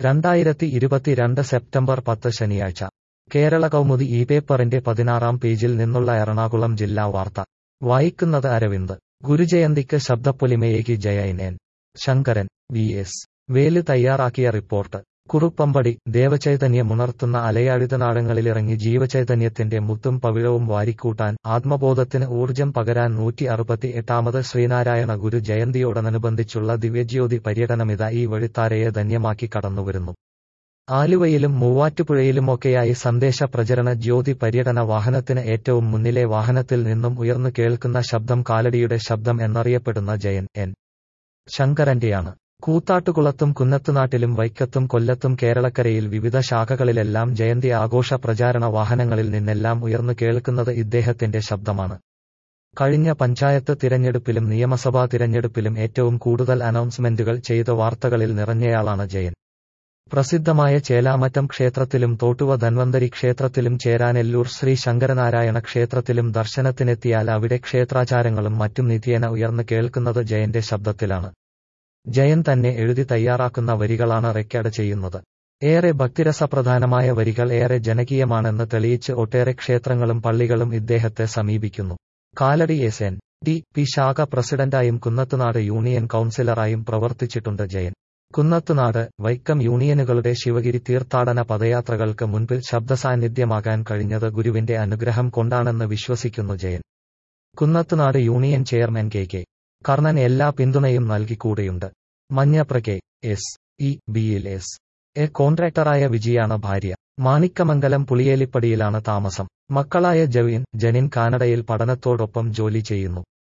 രണ്ടായിരത്തി ഇരുപത്തിരണ്ട് സെപ്റ്റംബർ പത്ത് ശനിയാഴ്ച കേരള കൗമുദി ഈ പേപ്പറിന്റെ പതിനാറാം പേജിൽ നിന്നുള്ള എറണാകുളം ജില്ലാ വാർത്ത വായിക്കുന്നത് അരവിന്ദ് ഗുരുജയന്തിക്ക് ശബ്ദപ്പൊലിമയേകി Jayan N Sankaran V S Vel തയ്യാറാക്കിയ റിപ്പോർട്ട് കുറുപ്പമ്പടി ദേവചൈതന്യമുണർത്തുന്ന അലയാഴുതനാഴങ്ങളിലിറങ്ങി ജീവചൈതന്യത്തിന്റെ മുത്തും പവിഴവും വാരിക്കൂട്ടാൻ ആത്മബോധത്തിന് ഊർജം പകരാൻ നൂറ്റി അറുപത്തി എട്ടാമത് ശ്രീനാരായണ ഗുരു ജയന്തിയോടനുബന്ധിച്ചുള്ള ദിവ്യജ്യോതി പര്യടനമിത ഈ വഴിത്താരയെ ധന്യമാക്കി കടന്നുവരുന്നു ആലുവയിലും മൂവാറ്റുപുഴയിലുമൊക്കെയായി സന്ദേശ പ്രചരണ ജ്യോതി പര്യടന വാഹനത്തിന് ഏറ്റവും മുന്നിലെ വാഹനത്തിൽ നിന്നും ഉയർന്നു കേൾക്കുന്ന ശബ്ദം കാലടിയുടെ ശബ്ദം എന്നറിയപ്പെടുന്ന ജയൻ എൻ ശങ്കരന്റെയാണ് കൂത്താട്ടുകുളത്തും കുന്നത്തുനാട്ടിലും വൈക്കത്തും കൊല്ലത്തും കേരളക്കരയിൽ വിവിധ ശാഖകളിലെല്ലാം ജയന്തി ആഘോഷ പ്രചാരണ വാഹനങ്ങളിൽ നിന്നെല്ലാം ഉയർന്നു കേൾക്കുന്നത് ഇദ്ദേഹത്തിന്റെ ശബ്ദമാണ് കഴിഞ്ഞ പഞ്ചായത്ത് തിരഞ്ഞെടുപ്പിലും നിയമസഭാ തിരഞ്ഞെടുപ്പിലും ഏറ്റവും കൂടുതൽ അനൗൺസ്മെന്റുകൾ ചെയ്ത വാർത്തകളിൽ നിറഞ്ഞയാളാണ് ജയൻ പ്രസിദ്ധമായ ചേലാമറ്റം ക്ഷേത്രത്തിലും തോട്ടുവ ധന്വന്തരി ക്ഷേത്രത്തിലും ചേരാനെല്ലൂർ ശ്രീ ശങ്കരനാരായണ ക്ഷേത്രത്തിലും ദർശനത്തിനെത്തിയാൽ അവിടെ ക്ഷേത്രാചാരങ്ങളും മറ്റും നിത്യേന ഉയർന്നു കേൾക്കുന്നത് ജയന്റെ ശബ്ദത്തിലാണ് ജയൻ തന്നെ എഴുതി തയ്യാറാക്കുന്ന വരികളാണ് റെക്കോർഡ് ചെയ്യുന്നത് ഏറെ ഭക്തിരസപ്രധാനമായ വരികൾ ഏറെ ജനകീയമാണെന്ന് തെളിയിച്ച് ഒട്ടേറെ ക്ഷേത്രങ്ങളും പള്ളികളും ഇദ്ദേഹത്തെ സമീപിക്കുന്നു Kalady S N D P ശാഖ പ്രസിഡന്റായും കുന്നത്തുനാട് യൂണിയൻ കൌൺസിലറായും പ്രവർത്തിച്ചിട്ടുണ്ട് ജയൻ കുന്നത്തുനാട് വൈക്കം യൂണിയനുകളുടെ ശിവഗിരി തീർത്ഥാടന പദയാത്രകൾക്ക് മുൻപിൽ ശബ്ദസാന്നിധ്യമാകാൻ കഴിഞ്ഞത് ഗുരുവിന്റെ അനുഗ്രഹം കൊണ്ടാണെന്ന് വിശ്വസിക്കുന്നു Jayan Kunnathunad union chairman K K Karnan എല്ലാ പിന്തുണയും നൽകി കൂടെയുണ്ട് മഞ്ഞപ്ര കെ എസ് ഇ ബിയിൽ എസ് എ കോൺട്രാക്ടറായ വിജയാണ് ഭാര്യ മാണിക്കമംഗലം പുളിയേലിപ്പടിയിലാണ് താമസം മക്കളായ ജവിൻ ജനിൻ കാനഡയിൽ പഠനത്തോടൊപ്പം ജോലി ചെയ്യുന്നു